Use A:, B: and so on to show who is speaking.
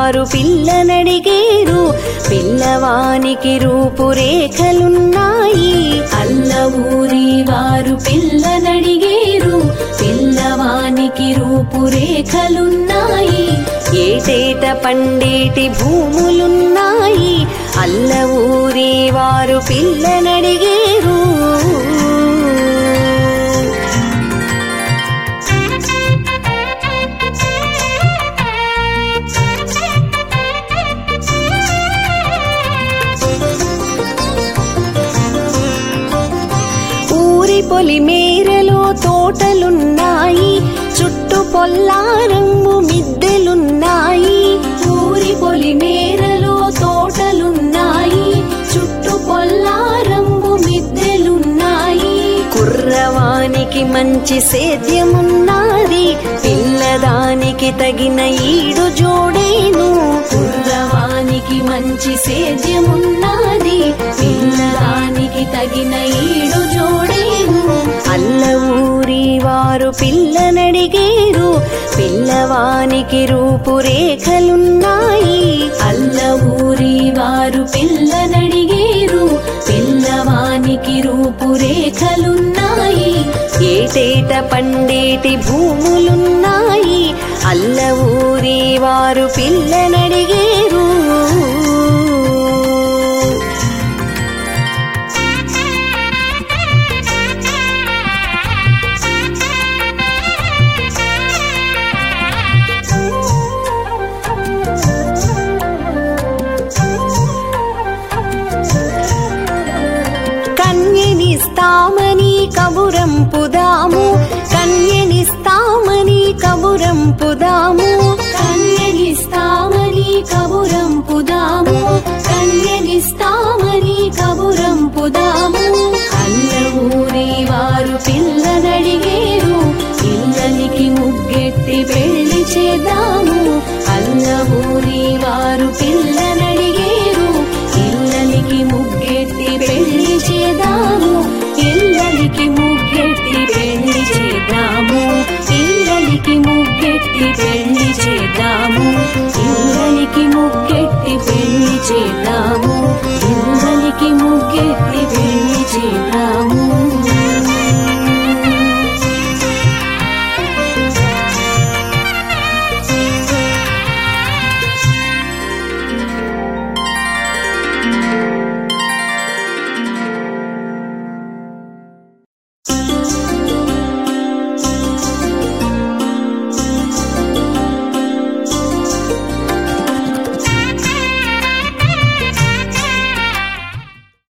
A: వారు పిల్లనడిగేరు పిల్లవానికి రూపురేఖలున్నాయి
B: అల్ల ఊరి వారు పిల్లనడిగేరు పిల్లవానికి రూపురేఖలున్నాయి
A: ఏటేట పండేటి భూములున్నాయి అల్ల ఊరి వారు పిల్లనడిగేరు ఊరి పొలి మేరలో తోటలున్నాయి చుట్టు పొల్లారంగు మిద్దెలున్నాయి
B: ఊరి పొలి మేరలో తోటలున్నాయి చుట్టు పొల్లారంగు మిద్దెలున్నాయి
A: కుర్రవానికి మంచి సేద్యమున్నది పిల్లదానికి తగిన ఈడు జోడేను
B: కుర్రవానికి మంచి సేద్యమున్నది పిల్లదానికి తగిన ఈడు జోడేను
A: అల్ల ఊరి వారు పిల్లనడిగేరు పిల్లవానికి రూపురేఖలున్నాయి
B: అల్ల ఊరి వారు పిల్లనడిగేరు పిల్లవానికి రూపురేఖలున్నాయి
A: ఏటేట పండేటి భూములున్నాయి అల్ల ఊరి వారు పిల్లనడిగేరు కన్యనిస్తామని కబురం పుదాము కన్యనిస్తామని కబురం పుదాము
B: కన్యగిస్తామని కబురం పుదాము కన్యగిస్తామని కబురం పుదాము అల్ల ఊరి వారు పిల్లనడిగేరు పిల్లనికి ముగ్గెట్టి పెళ్లి చేద్దాము అల్ల ఊరి వారు పిల్లనడిగేరు ఇల్లనికి ముగ్గెట్టి పెళ్లి చేద్దాము ఇల్లనికి ముగ్గెట్టి పెళ్లి చేద్దాము ఇల్లనికి ముగ్గెట్టి పెళ్లి చేద్దాము ఇల్లనికి ముగ్గెట్టి పెళ్లి చేద్దాము ఇల్లనికి ముగ్గెట్టి పెళ్లి